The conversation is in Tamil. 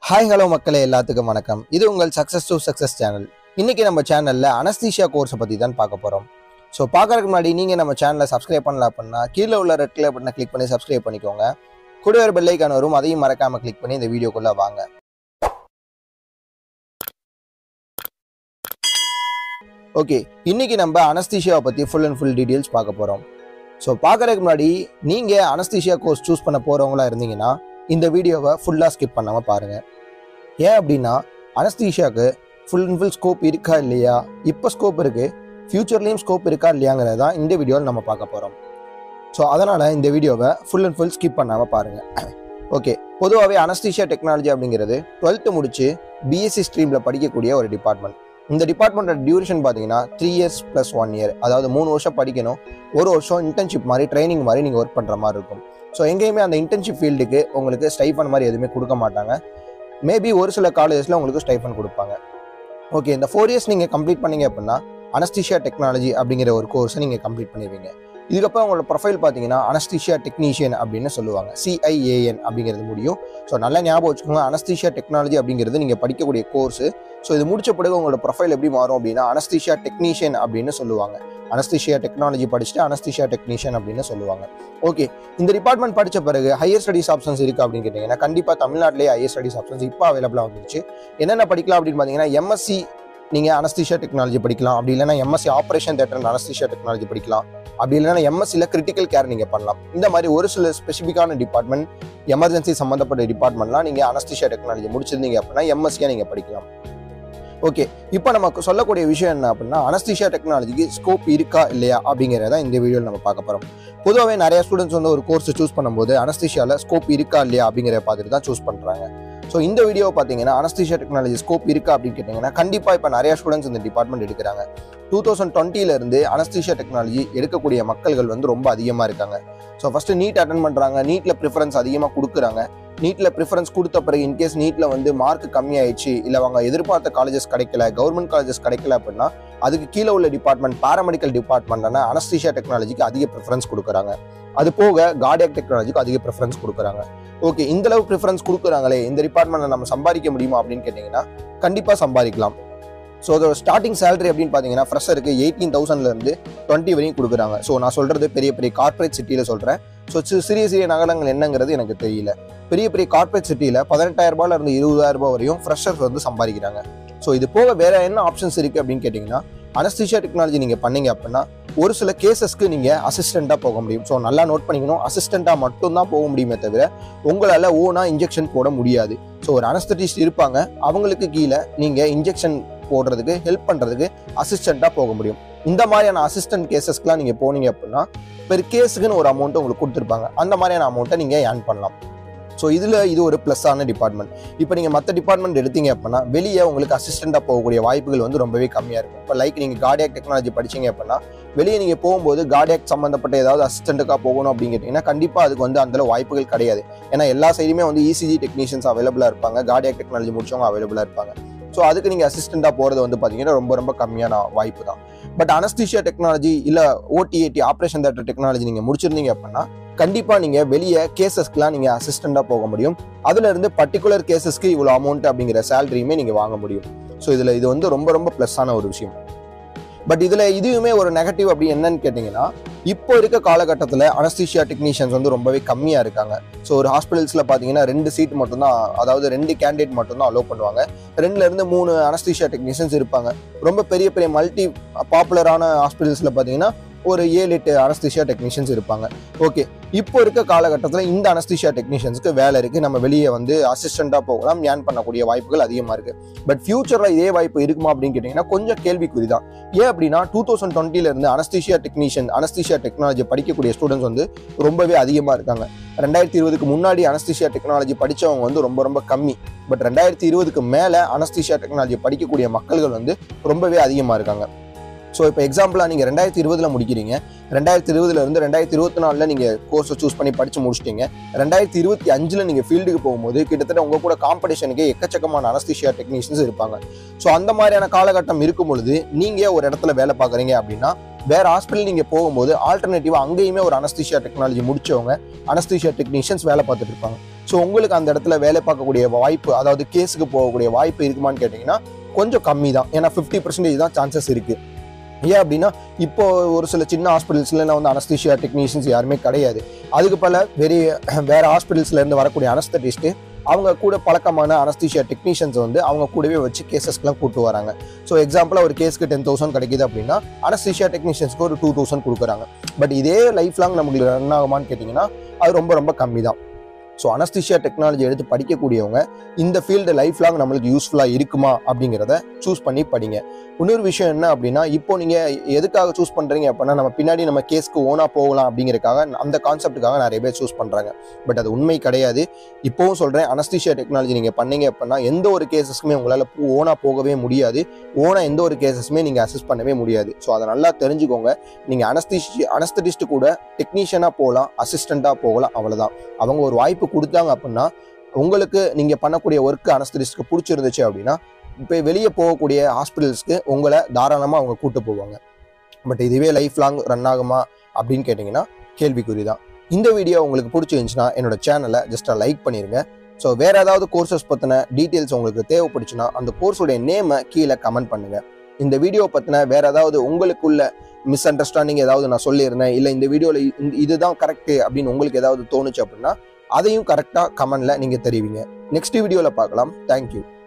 ஹாய் ஹலோ மக்களே எல்லாத்துக்கும் வணக்கம் இது உங்கள் சக்ஸஸ் டு சக்ஸஸ் சேனல் இன்னைக்கு நம்ம சேனல்ல அனஸ்தீஷியா கோர்ஸை பற்றி தான் பார்க்க போகிறோம் ஸோ பார்க்கறதுக்கு முன்னாடி நீங்கள் நம்ம சேனலை சப்ஸ்கிரைப் பண்ணல அப்படின்னா கீழே உள்ள ரெட் கலர் பட்டனை கிளிக் பண்ணி சப்ஸ்கிரைப் பண்ணிக்கோங்க கூட ஒரு பெல்லைக்கான வரும் அதையும் மறக்காம கிளிக் பண்ணி இந்த வீடியோக்குள்ள வாங்க ஓகே இன்னைக்கு நம்ம அனஸ்தீஷியாவை பற்றி ஃபுல் அண்ட் ஃபுல் டீட்டெயில்ஸ் பார்க்க போகிறோம் ஸோ பார்க்கறதுக்கு முன்னாடி நீங்கள் அனஸ்தீஷியா கோர்ஸ் சூஸ் பண்ண போகிறவங்களா இருந்தீங்கன்னா இந்த வீடியோவை ஃபுல்லாக ஸ்கிப் பண்ணாமல் பாருங்கள் ஏன் அப்படின்னா அனஸ்தீஷியாவுக்கு ஃபுல் அண்ட் ஃபுல் ஸ்கோப் இருக்கா இல்லையா இப்போ ஸ்கோப் இருக்குது ஃப்யூச்சர்லேயும் ஸ்கோப் இருக்கா இல்லையாங்கிறத தான் இந்த வீடியோவில் நம்ம பார்க்க போகிறோம் ஸோ அதனால் இந்த வீடியோவை ஃபுல் அண்ட் ஃபுல் ஸ்கிப் பண்ணாமல் பாருங்கள் ஓகே பொதுவாகவே அனஸ்தீஷியா டெக்னாலஜி அப்படிங்கிறது டுவெல்த்து முடிச்சு பிஎஸ்சி ஸ்ட்ரீமில் படிக்கக்கூடிய ஒரு டிபார்ட்மெண்ட் இந்த டிபார்ட்மெண்ட்டோட டியூரேஷன் பார்த்தீங்கன்னா three years plus one year அதாவது மூணு வருஷம் படிக்கணும் ஒரு வருஷம் இன்டர்ன்ஷிப் மாதிரி ட்ரைனிங் மாதிரி நீங்கள் ஒர்க் பண்ணுற மாதிரி இருக்கும் ஸோ எங்கேயுமே அந்த இன்டர்ன்ஷிப் ஃபீல்டுக்கு உங்களுக்கு ஸ்டைஃபன் மாதிரி எதுவுமே கொடுக்க மாட்டாங்க மேபி ஒரு சில காலேஜஸில் உங்களுக்கு ஸ்டைஃபன் கொடுப்பாங்க ஓகே இந்த ஃபோர் இயர்ஸ் நீங்கள் கம்ப்ளீட் பண்ணீங்க அப்படின்னா அனஸ்தீஷியா டெக்னாலஜி அப்படிங்கிற ஒரு கோர்ஸை நீங்கள் கம்ப்ளீட் பண்ணிடுவீங்க இதுக்கப்புறம் உங்களோட ப்ரொஃபைல் பார்த்தீங்கன்னா அனஸ்தீஷியா டெக்னீஷியன் அப்படின்னு சொல்லுவாங்க சிஐஏஎன் அப்படிங்கிறது முடியும் ஸோ நல்லா ஞாபகம் வச்சுக்கோங்க அனஸ்தீஷியா டெக்னாலஜி அப்படிங்கிறது நீங்கள் படிக்கக்கூடிய கோர்ஸ் ஸோ இது முடிச்ச பிறகு உங்களோட ப்ரொஃபைல் எப்படி மாறும் அப்படின்னா அனஸ்தீஷியா டெக்னீஷியன் அப்படின்னு சொல்லுவாங்க அனஸ்தீஷியா டெக்னாலஜி படிச்சுட்டு அனஸ்தீஷியா டெக்னீஷியன் அப்படின்னு சொல்லுவாங்க ஓகே இந்த டிபார்ட்மெண்ட் படிச்ச பிறகு ஹையர் ஸ்டடிஸ் ஆப்ஷன்ஸ் இருக்கு அப்படின்னு கேட்டிங்கன்னா கண்டிப்பாக தமிழ்நாட்டிலேயே ஹையர் ஸ்டடிஸ் ஆப்ஷன்ஸ் இப்போ அவைலபிளாக வந்துருச்சு என்னென்ன படிக்கலாம் அப்படின்னு பார்த்தீங்கன்னா எம்எஸ்சி நீங்கள் அனஸ்தீஷியா டெக்னாலஜி படிக்கலாம் அப்படி இல்லைன்னா MSc operation theatre anaesthesia technology படிக்கலாம் அப்படி இல்லைன்னா எம்எஸ்சியில் கிரிட்டிக்கல் கேர் நீங்கள் பண்ணலாம் இந்த மாதிரி ஒரு சில ஸ்பெசிஃபிக்கான டிபார்ட்மெண்ட் எமர்ஜென்சி சம்மந்தப்பட்ட டிபார்ட்மெண்ட்லாம் நீங்கள் அனஸ்தீஷியா டெக்னாலஜி முடிச்சிருந்தீங்க அப்படின்னா எம்எஸ்சியாக நீங்கள் படிக்கலாம் ஓகே இப்போ நமக்கு சொல்லக்கூடிய விஷயம் என்ன அப்படின்னா அனஸ்தீஷியா டெக்னாலஜிக்கு ஸ்கோப் இருக்கா இல்லையா அப்படிங்கிறத இந்த வீடியோவில் நம்ம பார்க்க போகிறோம் பொதுவாகவே நிறைய ஸ்டூடெண்ட்ஸ் வந்து ஒரு கோர்ஸ் சூஸ் பண்ணும்போது அனஸ்தீஷியாவில் ஸ்கோப் இருக்கா இல்லையா அப்படிங்கிறத பார்த்துட்டு தான் சூஸ் பண்ணுறாங்க ஸோ இந்த வீடியோ பார்த்தீங்கன்னா அனஸ்தீஷியா டெக்னாலஜி ஸ்கோப் இருக்கா அப்படின்னு கேட்டிங்கன்னா கண்டிப்பாக இப்போ நிறைய ஸ்டூடெண்ட்ஸ் இந்த டிபார்ட்மெண்ட் எடுக்கிறாங்க டூ தௌசண்ட் டுவெண்ட்டிலேருந்து அனஸ்தீஷியா டெக்னாலஜி எடுக்கக்கூடிய மக்கள்கள் வந்து ரொம்ப அதிகமாக இருக்காங்க ஸோ ஃபஸ்ட்டு நீட் அட்டன் பண்ணுறாங்க நீட்டில் ப்ரிஃபரன்ஸ் அதிகமாக கொடுக்குறாங்க நீட்டில் ப்ரிஃபரன்ஸ் கொடுத்த பிறகு இன்கேஸ் நீட்டில் வந்து மார்க் கம்மியாயிடுச்சு இல்லை அவங்க எதிர்பார்த்த காலேஜஸ் கிடைக்கல கவர்மெண்ட் காலேஜஸ் கிடைக்கல அப்படின்னா அதுக்கு கீழே உள்ள டிபார்ட்மெண்ட் பாராமெடிக்கல் டிபார்ட்மெண்ட்டான அனஸ்தீஷியா டெக்னாலஜிக்கு அதிக ப்ரிஃபரன்ஸ் கொடுக்குறாங்க அது போக கார்டியாக் டெக்னாலஜிக்கு அதிக ப்ரிஃபரன்ஸ் கொடுக்குறாங்க ஓகே இந்த அளவு ப்ரிஃபரன்ஸ் கொடுக்குறாங்களே இந்த டிபார்ட்மெண்ட்டில் நம்ம சம்பாதிக்க முடியுமா அப்படின்னு கேட்டிங்கன்னா கண்டிப்பாக சம்பாதிக்கலாம் ஸோ அதோட ஸ்டார்டிங் சேலரி அப்படின்னு பார்த்தீங்கன்னா ஃப்ரெஷருக்கு எயிட்டீன் தௌசண்ட்லேருந்து டுவெண்ட்டி வரையும் கொடுக்குறாங்க ஸோ நான் சொல்கிறது பெரிய பெரிய கார்ப்பரேட் சிட்டியில் சொல்கிறேன் ஸோ சிறிய சிறிய நகரங்கள் என்னங்கிறது எனக்கு தெரியல பெரிய பெரிய கார்ப்பரேட் சிட்டியில் பதினெட்டாயிரம் ரூபாயில இருந்து இருபதாயிரம் ரூபாய் வரையும் ஃப்ரெஷர்ஸ் வந்து சம்பாதிக்கிறாங்க ஸோ இது போக வேற என்ன ஆப்ஷன்ஸ் இருக்குது அப்படின்னு கேட்டிங்கன்னா அனஸ்தீஷியா டெக்னாலஜி நீங்கள் பண்ணீங்க அப்படின்னா ஒரு சில கேசஸ்க்கு நீங்கள் அசிஸ்டண்ட்டாக போக முடியும் ஸோ நல்லா நோட் பண்ணிக்கணும் அசிஸ்டண்ட்டாக மட்டும்தான் போக முடியுமே தவிர உங்களால் ஓனாக இன்ஜெக்ஷன் போட முடியாது ஸோ ஒரு அனஸ்தட்டிஸ்ட் இருப்பாங்க அவங்களுக்கு கீழே நீங்கள் இன்ஜெக்ஷன் போடுறதுக்கு ஹெல்ப் பண்ணுறதுக்கு அசிஸ்டண்ட்டாக போக முடியும் இந்த மாதிரியான அசிஸ்டன்ட் கேசஸ்க்குலாம் நீங்கள் போனீங்க அப்படின்னா பெர் கேஸுக்குன்னு ஒரு அமௌண்ட் உங்களுக்கு கொடுத்துருப்பாங்க அந்த மாதிரியான அமௌண்ட்டை நீங்கள் ஏர்ன் பண்ணலாம் ஸோ இதில் இது ஒரு ப்ளஸ்ஸான டிபார்ட்மெண்ட் இப்போ நீங்கள் மற்ற டிபார்ட்மெண்ட் எடுத்தீங்க அப்படின்னா வெளியே உங்களுக்கு அசிஸ்டண்ட்டாக போகக்கூடிய வாய்ப்புகள் வந்து ரொம்பவே கம்மியாக இருக்கும் இப்போ லைக் நீங்கள் கார்டியாக் டெக்னாலஜி படிச்சீங்க அப்படின்னா வெளியே நீங்கள் போகும்போது கார்டியாக் சம்மந்தப்பட்ட ஏதாவது அசிஸ்டண்ட்டுக்காக போகணும் அப்படின்னு கேட்டிங்கன்னா கண்டிப்பாக அதுக்கு வந்து அந்த வாய்ப்புகள் கிடையாது ஏன்னா எல்லா சைடுமே வந்து இசிஜி டெக்னீஷியன்ஸ் அவைலபிளாக இருப்பாங்க கார்டியாக் டெக்னாலஜி முடிச்சவங்க அவைலபிளாக இருப்பாங்க ஸோ அதுக்கு நீங்கள் அசிஸ்டண்ட்டாக போகிறது வந்து பார்த்தீங்கன்னா ரொம்ப ரொம்ப கம்மியான வாய்ப்பு தான் பட் அனஸ்தீஷியா டெக்னாலஜி இல்லை ஓடிஏடி ஆப்ரேஷன் தேட்டர் டெக்னாலஜி நீங்கள் முடிச்சிருந்தீங்க அப்படின்னா கண்டிப்பாக நீங்கள் வெளியே கேசஸ்க்குலாம் நீங்கள் அசிஸ்டண்ட்டாக போக முடியும் அதுல இருந்து பர்டிகுலர் கேசஸ்க்கு இவ்வளோ அமௌண்ட் அப்படிங்கிற சேலரியுமே நீங்கள் வாங்க முடியும் ஸோ இதில் இது வந்து ரொம்ப ரொம்ப ப்ளஸ்ஸான ஒரு விஷயம் பட் இதில் இதுவுமே ஒரு நெகட்டிவ் அப்படி என்னன்னு கேட்டிங்கன்னா இப்போ இருக்க காலகட்டத்தில் அனஸ்தீஷியா டெக்னீஷியன்ஸ் வந்து ரொம்பவே கம்மியாக இருக்காங்க ஸோ ஒரு ஹாஸ்பிட்டல்ஸில் பார்த்தீங்கன்னா ரெண்டு சீட் மட்டும்தான் அதாவது ரெண்டு கேண்டிடேட் மட்டும்தான் அலோவ் பண்ணுவாங்க ரெண்டுல இருந்து மூணு அனஸ்தீஷியா டெக்னீஷியன்ஸ் இருப்பாங்க ரொம்ப பெரிய பெரிய மல்டி பாப்புலரான ஹாஸ்பிட்டல்ஸில் பார்த்தீங்கன்னா ஒரு ஏழு எட்டு அனஸ்தீஷியா டெக்னீஷியன்ஸ் இருப்பாங்க ஓகே இப்போ இருக்க காலகட்டத்தில் இந்த அனஸ்தீஷியா டெக்னீஷியன்ஸ்க்கு வேலை இருக்குது நம்ம வெளியே வந்து அசிஸ்டண்ட்டாக போகலாம் ஏன் பண்ணக்கூடிய வாய்ப்புகள் அதிகமாக இருக்குது பட் ஃபியூச்சரில் இதே வாய்ப்பு இருக்குமா அப்படின்னு கேட்டிங்கன்னா கொஞ்சம் கேள்விக்குறி தான் ஏன் அப்படின்னா டூ தௌசண்ட் டுவெண்ட்டிலேருந்து அனஸ்தீஷியா டெக்னீஷியன் அனஸ்தீஷியா டெக்னாலஜி படிக்கக்கூடிய ஸ்டூடெண்ட்ஸ் வந்து ரொம்பவே அதிகமாக இருக்காங்க ரெண்டாயிரத்தி இருபதுக்கு முன்னாடி அனஸ்தீஷியா டெக்னாலஜி படித்தவங்க வந்து ரொம்ப ரொம்ப கம்மி பட் ரெண்டாயிரத்தி இருபதுக்கு மேலே அனஸ்தீஷியா டெக்னாலஜி படிக்கக்கூடிய மக்கள்கள் வந்து ரொம்பவே அதிகமாக இருக்காங்க ஸோ இப்போ எக்ஸாம்பிளாக நீங்கள் ரெண்டாயிரத்தி இருபதில் முடிக்கிறீங்க ரெண்டாயிரத்தி இருபதுல இருந்து ரெண்டாயிரத்தி இருபத்தி நாலில் நீங்கள் கோர்ஸை சூஸ் பண்ணி படித்து முடிச்சிட்டீங்க ரெண்டாயிரத்தி இருபத்தி அஞ்சில் நீங்கள் ஃபீல்டுக்கு போகும்போது கிட்டத்தட்ட உங்கள் கூட காம்படிஷனுக்கு எக்கச்சக்கமான அனஸ்தீஷியா டெக்னீஷியன்ஸ் இருப்பாங்க ஸோ அந்த மாதிரியான காலகட்டம் இருக்கும் பொழுது நீங்கள் ஒரு இடத்துல வேலை பார்க்குறீங்க அப்படின்னா வேற ஹாஸ்பிட்டல் நீங்கள் போகும்போது ஆல்டர்னேட்டிவாக அங்கேயுமே ஒரு அனஸ்தீஷியா டெக்னாலஜி முடிச்சவங்க அனஸ்தீஷியா டெக்னீஷியன்ஸ் வேலை பார்த்துட்டு இருப்பாங்க ஸோ உங்களுக்கு அந்த இடத்துல வேலை பார்க்கக்கூடிய வாய்ப்பு அதாவது கேஸுக்கு போகக்கூடிய வாய்ப்பு இருக்குமான்னு கேட்டிங்கன்னா கொஞ்சம் கம்மி தான் ஏன்னா ஃபிஃப்டி பர்சன்டேஜ் தான் சான்சஸ் இருக்குது ஏன் அப்படின்னா இப்போ ஒரு சில சின்ன ஹாஸ்பிட்டல்ஸ்லாம் வந்து அனஸ்தீஷியா டெக்னீஷியன்ஸ் யாருமே கிடையாது அதுக்கு பல வெறிய வேற ஹாஸ்பிட்டல்ஸ்ல இருந்து வரக்கூடிய அனஸ்தட்டிஸ்ட்டு அவங்க கூட பழக்கமான அனஸ்தீஷியா டெக்னீஷியன்ஸ் வந்து அவங்க கூடவே வச்சு கேசஸ்க்குலாம் கூட்டு வராங்க ஸோ எக்ஸாம்பிளாக ஒரு கேஸ்க்கு டென் தௌசண்ட் கிடைக்குது அப்படின்னா அனஸ்தீஷியா டெக்னீஷியன்ஸ்க்கு ஒரு டூ தௌசண்ட் கொடுக்குறாங்க பட் இதே லைஃப் லாங் நமக்கு ரன் ஆகுமான்னு கேட்டிங்கன்னா அது ரொம்ப ரொம்ப கம்மி தான் ஸோ அனஸ்தீஷியா டெக்னாலஜி எடுத்து படிக்கக்கூடியவங்க இந்த ஃபீல்டு லைஃப் லாங் நம்மளுக்கு யூஸ்ஃபுல்லாக இருக்குமா அப்படிங்கிறத சூஸ் பண்ணி படிங்க இன்னொரு விஷயம் என்ன அப்படின்னா இப்போ நீங்கள் எதுக்காக சூஸ் பண்ணுறீங்க அப்படின்னா நம்ம பின்னாடி நம்ம கேஸ்க்கு ஓனாக போகலாம் அப்படிங்கிறதுக்காக அந்த கான்செப்ட்டுக்காக நிறைய பேர் சூஸ் பண்ணுறாங்க பட் அது உண்மை கிடையாது இப்போவும் சொல்கிறேன் அனஸ்தீஷியா டெக்னாலஜி நீங்கள் பண்ணீங்க அப்படின்னா எந்த ஒரு கேசஸ்க்குமே உங்களால் ஓனாக போகவே முடியாது ஓனாக எந்த ஒரு கேசஸுமே நீங்கள் அசஸ் பண்ணவே முடியாது ஸோ அதை நல்லா தெரிஞ்சுக்கோங்க நீங்கள் அனஸ்தீஷி அனஸ்தடிஸ்ட் கூட டெக்னீஷியனாக போகலாம் அசிஸ்டண்ட்டாக போகலாம் அவ்வளோதான் அவங்க ஒரு வாய்ப்பு கொடுத்தாங்க அப்படின்னா உங்களுக்கு நீங்கள் பண்ணக்கூடிய ஒர்க்கு அனஸ்தடிஸ்ட்க்கு பிடிச்சிருந்துச்சு அப்படின்னா இப்போ வெளியே போகக்கூடிய ஹாஸ்பிட்டல்ஸ்க்கு உங்களை தாராளமாக அவங்க கூட்டு போவாங்க பட் இதுவே லைஃப் லாங் ரன் ஆகுமா அப்படின்னு கேட்டிங்கன்னா கேள்விக்குறி தான் இந்த வீடியோ உங்களுக்கு பிடிச்சிருந்துச்சுன்னா என்னோட சேனலை ஜஸ்ட்டாக லைக் பண்ணிடுங்க ஸோ வேற ஏதாவது கோர்சஸ் பற்றின டீட்டெயில்ஸ் உங்களுக்கு தேவைப்படுச்சுன்னா அந்த கோர்ஸோடைய நேமை கீழே கமெண்ட் பண்ணுங்க இந்த வீடியோ பற்றின வேற ஏதாவது உங்களுக்குள்ள மிஸ் அண்டர்ஸ்டாண்டிங் ஏதாவது நான் சொல்லியிருந்தேன் இல்லை இந்த வீடியோவில் இதுதான் கரெக்ட் அப்படின்னு உங்களுக்கு ஏதாவது தோணுச்சு அப்படின்னா அதையும் கரெக்டாக கமெண்ட்ல நீங்கள் தெரிவிங்க நெக்ஸ்ட் வீடியோவில் பார்க்கலாம் தேங்க்யூ